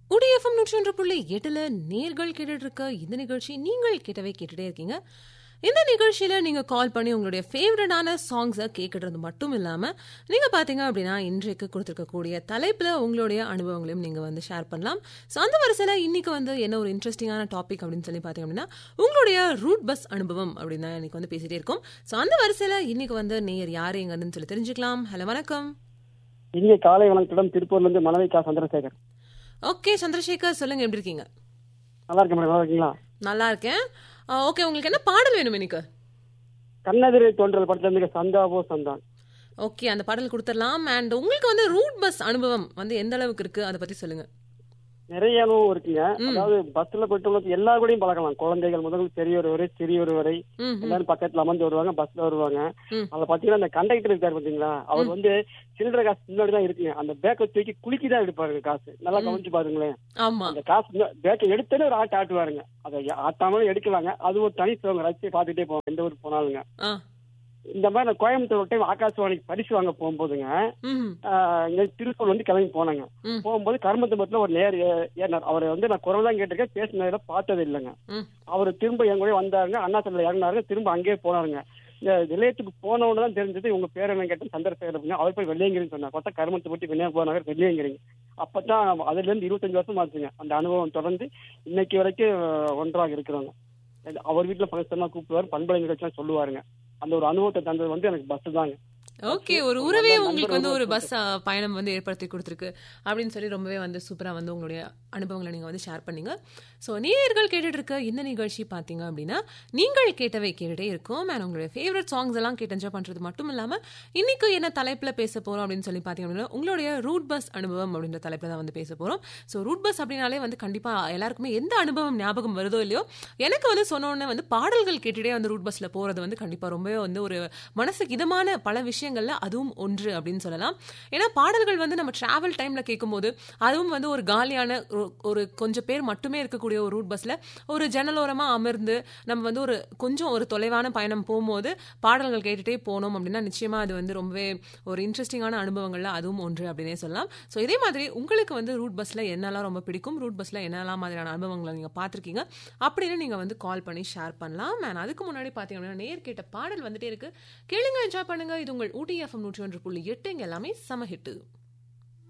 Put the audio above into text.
உடிஎஃப்எம் நூற்றி ஒன்று புள்ளி எட்டுல நேர்கள் கேட்டுட்டு இருக்க இந்த நிகழ்ச்சி நீங்கள் கேட்டவே கேட்டுட்டே இருக்கீங்க இந்த நிகழ்ச்சியில நீங்க கால் பண்ணி உங்களுடைய ஃபேவரட்டான சாங்ஸை கேட்கறது மட்டும் இல்லாம நீங்க பாத்தீங்க அப்படின்னா இன்றைக்கு கொடுத்துருக்கக்கூடிய தலைப்புல உங்களுடைய அனுபவங்களையும் நீங்க வந்து ஷேர் பண்ணலாம் ஸோ அந்த வரிசையில இன்னைக்கு வந்து என்ன ஒரு இன்ட்ரெஸ்டிங்கான டாபிக் அப்படின்னு சொல்லி பாத்தீங்க அப்படின்னா உங்களுடைய ரூட் பஸ் அனுபவம் அப்படின்னு தான் இன்னைக்கு வந்து பேசிட்டே இருக்கோம் ஸோ அந்த வரிசையில இன்னைக்கு வந்து நேர் யாரு எங்கன்னு சொல்லி தெரிஞ்சுக்கலாம் ஹலோ வணக்கம் இங்கே காலை வணக்கத்துடன் திருப்பூர்ல இருந்து மனவிகா சந்திரசேகர் ஓகே சந்திரசேகர் சொல்லுங்க எப்படி இருக்கீங்க நல்லா இருக்கேன் மேடம் நல்லா இருக்கீங்களா நல்லா இருக்கேன் ஓகே உங்களுக்கு என்ன பாடல் வேணும் எனக்கு கண்ணெதிரை தோன்றல் படத்துல இருந்து சந்தாவோ சந்தான் ஓகே அந்த பாடல் கொடுத்துடலாம் அண்ட் உங்களுக்கு வந்து ரூட் பஸ் அனுபவம் வந்து எந்த அளவுக்கு இருக்கு அதை பத்தி சொல்லுங்க நிறைய அனுபவம் இருக்குங்க அதாவது பஸ்ல போயிட்டு எல்லாரும் கூடயும் பழகலாம் குழந்தைகள் முதல் பெரியவர் வரை சிறியவர் வரை ம், எல்லாரும் பக்கத்துல அமர்ந்து வருவாங்க பஸ்ல வருவாங்க ம். அதுல பாத்தீங்கன்னா அந்த கண்டக்டர் இருக்காரு பாத்தீங்களா அவர் வந்து சில்லறை காசு முன்னாடி தான் இருக்குங்க அந்த பேக்கை தூக்கி குலுக்கி தான் எடுப்பாருங்க காசு நல்லா கவனிச்சு பாருங்களேன் ஆமா அந்த காசு பேக்கை எடுத்தேன்னு ஒரு ஆட்டு ஆட்டுவாருங்க அதை ஆட்டாமலும் எடுக்கலாங்க அது ஒரு தனி சுவங்க ரசிச்சு பார்த்துட்டே போவோம் எந்த ஊருக்கு போனாலுங்க ஆ இந்த மாதிரி நான் கோயம்புத்தூர் ஒரு டைம் ஆகாசவாணிக்கு பரிசு வாங்க போகும்போதுங்க ம் ஆஹ் இங்க திருப்பூர் வந்து கிளம்பி போனாங்க ம். போகும்போது கருமத்தம்பத்துல ஒரு நேர் ஏ- ஏறினார் அவரை வந்து நான் குரல் தான் கேட்டிருக்கேன் பேசினதில் பார்த்தது இல்லைங்க ம் அவர் திரும்ப என் கூட வந்தாருங்க அண்ணா சிலையில் இறங்கினாருங்க திரும்ப அங்கேயே போனாருங்க இந்த நிலையத்துக்கு போனவொன்னு தான் தெரிஞ்சது உங்க பேர் என்ன கேட்டேன் சந்திரசேகர் அப்படிங்க அவர் போய் வெள்ளையங்கிரின்னு சொன்னார் பார்த்தா கருமத்தை பற்றி வெள்ளையா போனாங்க வெள்ளையங்கிரிங்க அப்பதான் அதுல இருந்து இருபத்தஞ்சு வருஷம் ஆச்சுங்க அந்த அனுபவம் தொடர்ந்து இன்னைக்கு வரைக்கும் ஒன்றாக இருக்கிறோங்க அவர் வீட்டுல ஃபங்க்ஷன்லாம் கூப்பிடுவார் பண்பலை நிகழ்ச்சிலாம் சொல்லுவாருங்க அந்த ஒரு அனுபவத்தை தந்தது வந்து எனக்கு பஸ் தாங்க ஓகே ஒரு உறவே உங்களுக்கு வந்து ஒரு பஸ் பயணம் வந்து ஏற்படுத்தி கொடுத்துருக்கு அப்படின்னு சொல்லி ரொம்பவே வந்து சூப்பரா வந்து உங்களுடைய அனுபவங்களை நீங்க வந்து ஷேர் பண்ணீங்க ஸோ நேயர்கள் கேட்டுட்டு இருக்க இந்த நிகழ்ச்சி பார்த்தீங்க அப்படின்னா நீங்கள் கேட்டவை கேட்டுட்டே இருக்கும் அண்ட் உங்களுடைய ஃபேவரட் சாங்ஸ் எல்லாம் கேட்டு என்ஜாய் பண்றது மட்டும் இல்லாம இன்னைக்கு என்ன தலைப்புல பேச போறோம் அப்படின்னு சொல்லி பார்த்தீங்க அப்படின்னா உங்களுடைய ரூட் பஸ் அனுபவம் அப்படின்ற தலைப்புல தான் வந்து பேச போறோம் ஸோ ரூட் பஸ் அப்படின்னாலே வந்து கண்டிப்பா எல்லாருக்குமே எந்த அனுபவம் ஞாபகம் வருதோ இல்லையோ எனக்கு வந்து சொன்ன உடனே வந்து பாடல்கள் கேட்டுட்டே வந்து ரூட் பஸ்ல போறது வந்து கண்டிப்பா ரொம்பவே வந்து ஒரு மனசுக்கு இதமான பல விஷயங்கள்ல அதுவும் ஒன்று அப்படின்னு சொல்லலாம் ஏன்னா பாடல்கள் வந்து நம்ம டிராவல் டைம்ல கேட்கும்போது அதுவும் வந்து ஒரு காலியான ஒரு- ஒரு கொஞ்சம் பேர் மட்டுமே இருக்கக்கூடிய ஒரு ரூட் பஸ்ல ஒரு ஜன்னலோரமா அமர்ந்து நம்ம வந்து ஒரு கொஞ்சம் ஒரு தொலைவான பயணம் போகும்போது பாடல்கள் கேட்டுட்டே போனோம் அப்படின்னா நிச்சயமா அது வந்து ரொம்பவே ஒரு இன்ட்ரெஸ்டிங்கான அனுபவங்கள்ல அதுவும் ஒன்று அப்படின்னே சொல்லலாம் ஸோ இதே மாதிரி உங்களுக்கு வந்து ரூட் பஸ்ல என்னெல்லாம் ரொம்ப பிடிக்கும் ரூட் பஸ்ல என்னெல்லாம் மாதிரியான அனுபவங்களை நீங்க பார்த்திருக்கீங்க அப்படின்னு நீங்க வந்து கால் பண்ணி ஷேர் பண்ணலாம் அண்ட் அதுக்கு முன்னாடி பாத்தீங்க அப்படின்னா நேர் கேட்ட பாடல் வந்துட்டே இருக்கு கேளுங்க என்ஜாய் பண்ணுங்க இது உங்கள் ஊட்டி எஃப்எம் நூற்றி ஒன்று புள்ளி எட்டு இங்க எல்லாமே சம ஹிட்டு